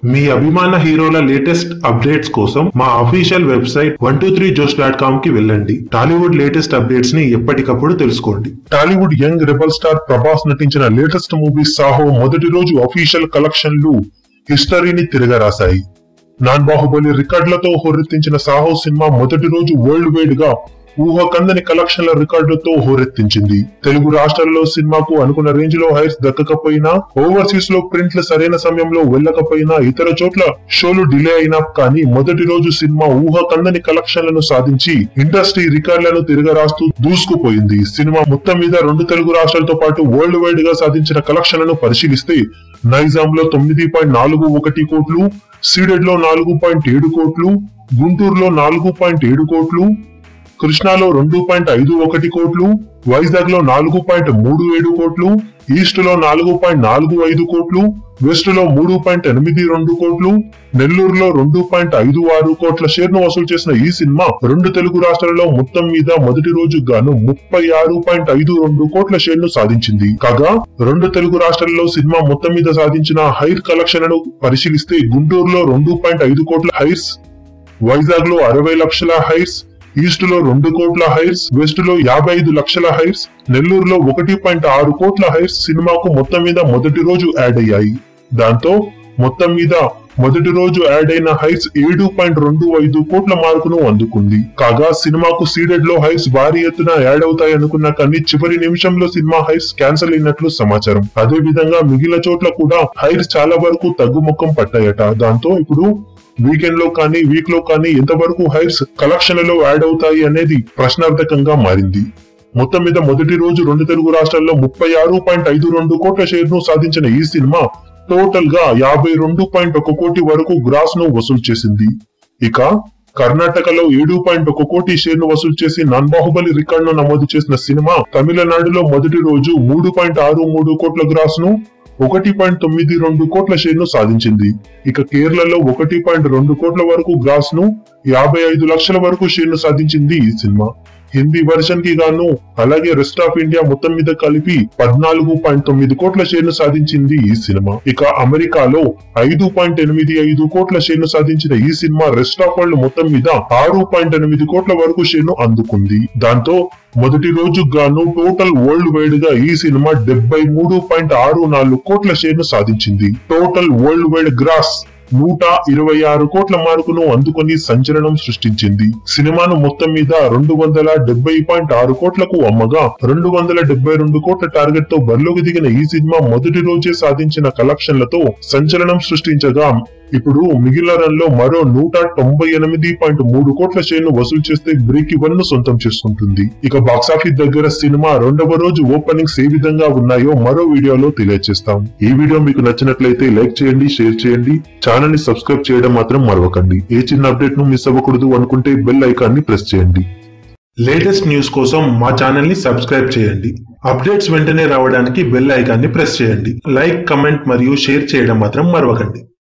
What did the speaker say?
మీ అభిమాన హీరోల latest updates కోసం మా official website one two three Jose dot com కి వెళ్ళండి టాలీవుడ్ లేటెస్ట్ అప్డేట్స్ ని ఎప్పటికప్పుడు తెలుసుకోండి Tollywood young rebel star Prabhas నటించిన లేటెస్ట్ మూవీ సాహో మొదటి రోజు అఫీషియల్ కలెక్షన్లు హిస్టరీని తిరగరాశాయి నాన్ బాహుబలి రికార్డులతో హోరెత్తించిన సాహో సినిమా మొదటి రోజు వరల్డ్ వైడ్ గా ఊహకందని కలెక్షన్ల రికార్డులతో హోరెత్తించింది తెలుగు రాష్ట్రాల్లో సినిమాకు అనుకున్న రేంజ్ లో హైర్స్ దక్కకపోయినా ఓవర్సీస్ లో ప్రింట్లు సరైన సమయంలో వెళ్ళకపోయినా ఇతర చోట్ల షోలు డిలే అయినా కానీ మొదటి రోజు సినిమా ఊహకందని కలెక్షన్లను సాధించి ఇండస్ట్రీ రికార్డులను తిరగరాస్తూ దూసుకుపోయింది సినిమా మొత్తం మీద రెండు తెలుగు రాష్ట్రాలతో పాటు వరల్డ్ వైడ్ గా సాధించిన కలెక్షన్లను పరిశీలిస్తే నైజాం లో తొమ్మిది పాయింట్ నాలుగు ఒకటి కోట్లు సీడెడ్ లో నాలుగు పాయింట్ ఏడు కోట్లు గుంటూరులో నాలుగు పాయింట్ ఏడు కోట్లు కృష్ణాలో రెండు పాయింట్ ఐదు ఒకటి కోట్లు వైజాగ్ లో నాలుగు పాయింట్ మూడు ఏడు కోట్లు ఈస్ట్ లో నాలుగు పాయింట్ నాలుగు ఐదు కోట్లు వెస్ట్ లో మూడు పాయింట్ ఎనిమిది రెండు కోట్లు నెల్లూరులో రెండు పాయింట్ ఐదు ఆరు కోట్ల షేర్ను వసూలు చేసిన ఈ సినిమా రెండు తెలుగు రాష్ట్రాలలో మొత్తం మీద మొదటి రోజు గాను ముప్పై ఆరు పాయింట్ ఐదు రెండు కోట్ల షేర్ను సాధించింది కాగా రెండు తెలుగు రాష్ట్రాలలో సినిమా మొత్తం మీద సాధించిన హైర్ కలెక్షన్లను పరిశీలిస్తే గుంటూరులో రెండు పాయింట్ ఐదు కోట్ల హైర్స్ వైజాగ్ లో అరవై లక్షల హైర్స్ ఈస్ట్ లో రెండు కోట్ల హైర్స్ వెస్ట్ లో యాభై ఐదు లక్షల హైర్స్ నెల్లూరులో ఒకటి పాయింట్ ఆరు కోట్ల హైర్స్ సినిమాకు మొత్తం మీద మొదటి రోజు యాడ్ అయ్యాయి దాంతో మొత్తం మీద మొదటి రోజు యాడ్ అయిన హైర్స్ ఏడు పాయింట్ రెండు ఐదు కోట్ల మార్కును అందుకుంది కాగా సినిమాకు సీడెడ్ లో హైర్స్ భారీ ఎత్తున యాడ్ అవుతాయి అనుకున్నా కానీ చివరి నిమిషంలో సినిమా హైర్స్ క్యాన్సిల్ అయినట్లు సమాచారం అదే విధంగా మిగిలిన చోట్ల కూడా హైర్స్ చాలా వరకు తగ్గుముఖం పట్టాయట దాంతో ఇప్పుడు వీకెండ్ లో కానీ వీక్ లో కానీ ఎంతవరకు హైర్స్ కలెక్షన్లలో యాడ్ అవుతాయి అనేది ప్రశ్నార్థకంగా మారింది మొత్తం మీద మొదటి రోజు రెండు తెలుగు రాష్ట్రాల్లో ముప్పై ఆరు పాయింట్ ఐదు రెండు కోట్ల షేర్ ను సాధించిన ఈ సినిమా టోటల్ గా యాభై రెండు పాయింట్ ఒక కోటి వరకు గ్రాస్ ను వసూలు చేసింది ఇక కర్ణాటకలో ఏడు పాయింట్ ఒక కోటి షేర్ ను వసూలు చేసి నాన్ బాహుబలి రికార్డ్ ను నమోదు చేసిన సినిమా తమిళనాడులో మొదటి రోజు మూడు పాయింట్ ఆరు మూడు కోట్ల గ్రాస్ ను ఒకటి పాయింట్ తొమ్మిది రెండు కోట్ల షేర్ ను సాధించింది ఇక కేరళలో ఒకటి పాయింట్ రెండు కోట్ల వరకు గ్రాస్ ను యాభై ఐదు లక్షల వరకు షేర్ ను సాధించింది ఈ సినిమా హిందీ వర్షన్ కి గాను అలాగే రెస్ట్ ఆఫ్ ఇండియా మొత్తం మీద కలిపి పద్నాలుగు పాయింట్ తొమ్మిది కోట్ల షేర్ ను సాధించింది ఈ సినిమా ఇక అమెరికాలో ఐదు పాయింట్ ఎనిమిది ఐదు కోట్ల షేర్ ను సాధించిన ఈ సినిమా రెస్ట్ ఆఫ్ వరల్డ్ మొత్తం మీద ఆరు పాయింట్ ఎనిమిది కోట్ల వరకు షేర్ ను అందుకుంది దాంతో మొదటి రోజు గాను టోటల్ వరల్డ్ వైడ్ గా ఈ సినిమా డెబ్బై మూడు పాయింట్ ఆరు నాలుగు కోట్ల షేర్ ను సాధించింది టోటల్ వరల్డ్ వైడ్ గ్రాస్ నూట ఇరవై ఆరు కోట్ల మార్కును అందుకొని సంచలనం సృష్టించింది సినిమాను మొత్తం మీద రెండు వందల డెబ్బై పాయింట్ ఆరు కోట్లకు అమ్మగా రెండు వందల డెబ్బై రెండు కోట్ల టార్గెట్ తో బరిలోకి దిగిన ఈ సినిమా మొదటి రోజే సాధించిన కలెక్షన్లతో సంచలనం సృష్టించగా ఇప్పుడు మిగిలిన రన్ లో మరో నూట తొంభై ఎనిమిది పాయింట్ మూడు కోట్ల షేర్ ను వసూలు చేస్తే బ్రేక్ ఇవన్ ను సొంతం చేసుకుంటుంది ఇక బాక్సాఫీస్ దగ్గర సినిమా రెండవ రోజు ఓపెనింగ్స్ ఏ విధంగా ఉన్నాయో మరో వీడియోలో తెలియజేస్తాం ఈ వీడియో మీకు నచ్చినట్లయితే లైక్ చేయండి షేర్ చేయండి ఛానల్ ని సబ్స్క్రైబ్ చేయడం మాత్రం మరవకండి ఏ చిన్న అప్డేట్ ను మిస్ అవ్వకూడదు అనుకుంటే బెల్ ఐకాన్ ని ప్రెస్ చేయండి లేటెస్ట్ న్యూస్ కోసం మా ఛానల్ ని సబ్స్క్రైబ్ చేయండి అప్డేట్స్ వెంటనే రావడానికి బెల్ ఐకాన్ ని ప్రెస్ చేయండి లైక్ కమెంట్ మరియు షేర్ చేయడం మాత్రం మరవకండి